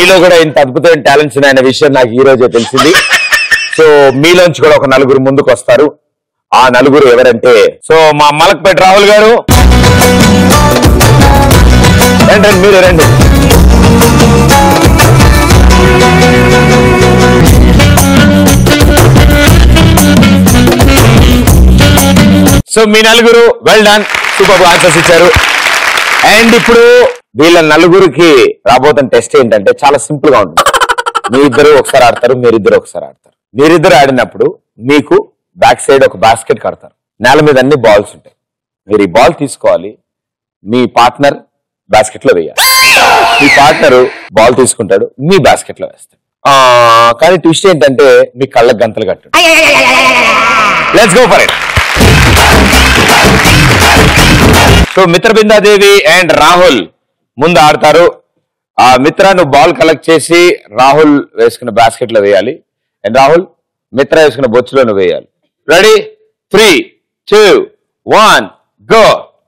మీలో కూడా ఇంత అద్భుతమైన టాలెంట్స్ ఉన్నాయన్న విషయం నాకు ఈ రోజే తెలిసింది సో మీలోంచి కూడా ఒక నలుగురు ముందుకు వస్తారు ఆ నలుగురు ఎవరంటే సో మా మలక్పేట రాహుల్ గారు రండి రండి, మీరు రండి సో మీ నలుగురు వెల్ డన్ సూపర్ ఆన్సర్స్ ఇచ్చారు అండ్ ఇప్పుడు వీళ్ళ నలుగురికి రాబోతున్న టెస్ట్ ఏంటంటే చాలా సింపుల్ గా ఉంటుంది మీ ఇద్దరు ఒకసారి ఆడతారు మీరిద్దరు ఒకసారి ఆడతారు మీరిద్దరు ఆడినప్పుడు మీకు బ్యాక్ సైడ్ ఒక బాస్కెట్ కడతారు నేల మీద అన్ని బాల్స్ ఉంటాయి మీరు ఈ బాల్ తీసుకోవాలి మీ పార్ట్నర్ బాస్కెట్ లో వేయాలి మీ పార్ట్నర్ బాల్ తీసుకుంటాడు మీ బాస్కెట్ లో వేస్తాడు ఆ, కానీ ట్విస్ట్ ఏంటంటే మీ కళ్ళకు గంతలు కట్టాడు let's go for it so Mitrabindadevi and Rahul ముందు ఆడతారు ఆ మిత్ర నువ్వు బాల్ కలెక్ట్ చేసి రాహుల్ వేసుకున్న బాస్కెట్ లో వేయాలి అండ్ రాహుల్ మిత్ర వేసుకున్న బొచ్చులో నువ్వు వేయాలి ready three two one go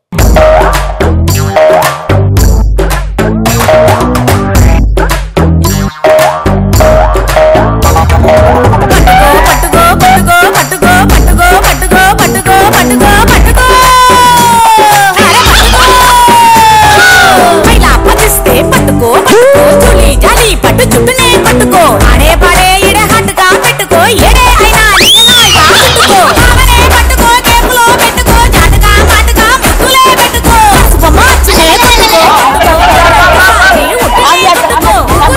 పట్టుకో పట్టుకో పట్టుకో పట్టుకో పట్టుకో పట్టుకో పట్టుకో పట్టుకో పైలా పదిస్తే పట్టుకో పట్టుకో చులి జాలి పట్టు చుట్టూనే పట్టుకో ఆడే పాడే ఇడ హట్టుగా పెట్టుకో ఏడే అయినా నీకు హాయిగా పెట్టుకో కావనే పట్టుకో కేకులో పెట్టుకో జాటుగా మాటుగా ముక్కులే పెట్టుకో పసుపు మార్చునే పట్టుకో పట్టుకో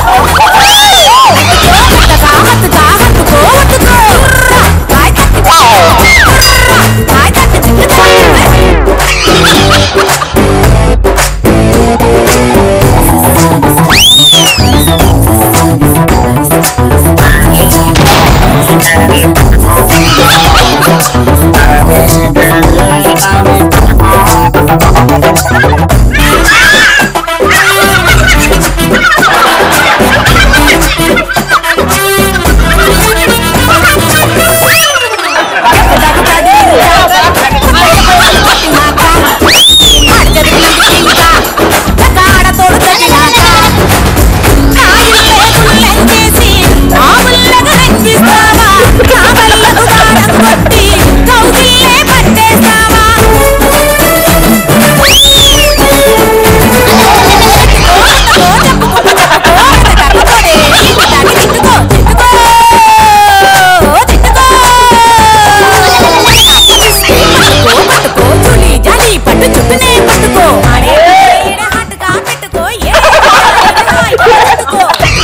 పట్టు చుట్టూనే పట్టుకో ఆడే ఈడ హట్టుగా పెట్టుకో ఏ పట్టుకో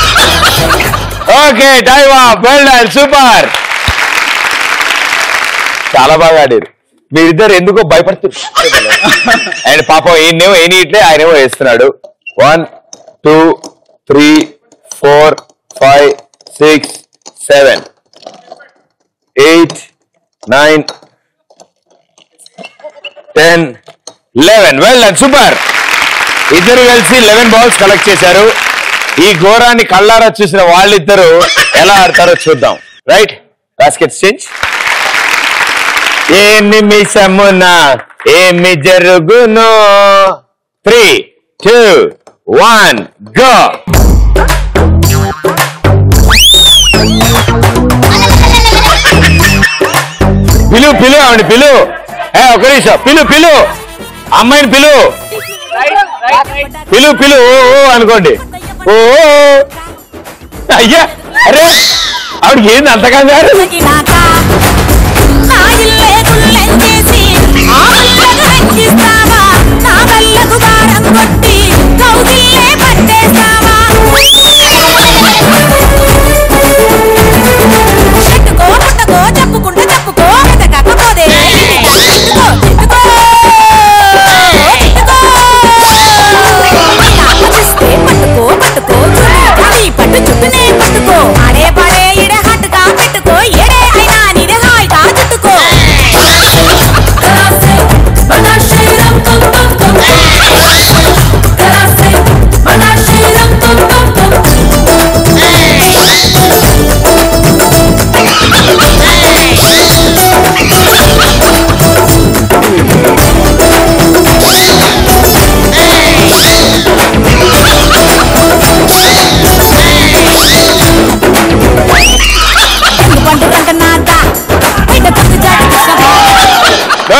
ఓకే టైవా వెల్ డన్ సూపర్ చాలా బాగా ఆడారు మీరిద్దరు ఎందుకో భయపడుతున్నారు అండ్ పాపం ఈయనేమో ఏని ఇట్లే ఆయనేమో వేస్తున్నాడు one two three four five six seven eight nine ten eleven well done super ఇద్దరు కలిసి లెవెన్ బాల్స్ కలెక్ట్ చేశారు ఈ ఘోరాన్ని కళ్ళారా చూసిన వాళ్ళిద్దరూ ఎలా ఆడతారో చూద్దాం రైట్ బాస్కెట్ చేంజ్ ఏ నిమిషమున ఏమి జరుగును త్రీ టూ వన్ గో పిలు పిలు ఆవిడ పిలు ఏ ఒక నిమిషం పిలు పిలు అమ్మాయిని పిలు పిలు పిలు ఓ ఓ అనుకోండి ఓ ఓ. అయ్యా అరే ఆవిడకి ఏంది అంత కంగారు తగినాక నా ఇల్లే గుల్లెంచేసి ఆ పిల్లకు వెక్కిస్తావా నా కళ్ళకు దారం కొట్టి కౌగిల్లే పట్టేస్తావా చెట్టుకో పుట్టకో చెప్పుకుంటూ చెప్పుకో ఎదగకపోతే చెట్టుకో చెట్టుకో చెట్టుకో ఆపదిస్తే పట్టుకో పట్టుకో చులి పట్టు చుట్టూనే పట్టుకో ఆడే పాడే ఇడే హట్టుగా పెట్టుకో ఏడే అయినా నీదే హాయిగా చుట్టుకో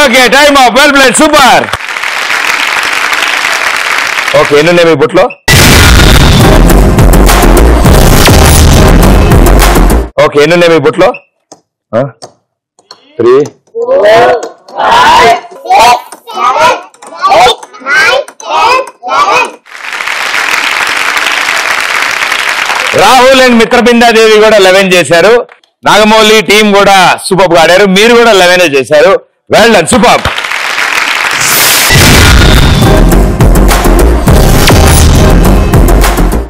okay time off well played super okay ఎన్ని ఉన్నాయి మీ బుట్లో ఓకే ఎన్ని ఉన్నాయి మీ బుట్లో త్రీ రాహుల్ అండ్ మిత్రబిందాదేవి కూడా లెవెన్ చేశారు నాగమౌళి టీం కూడా సూపర్ గా ఆడారు మీరు కూడా లెవెన్ చేశారు వెల్ డన్ సూపర్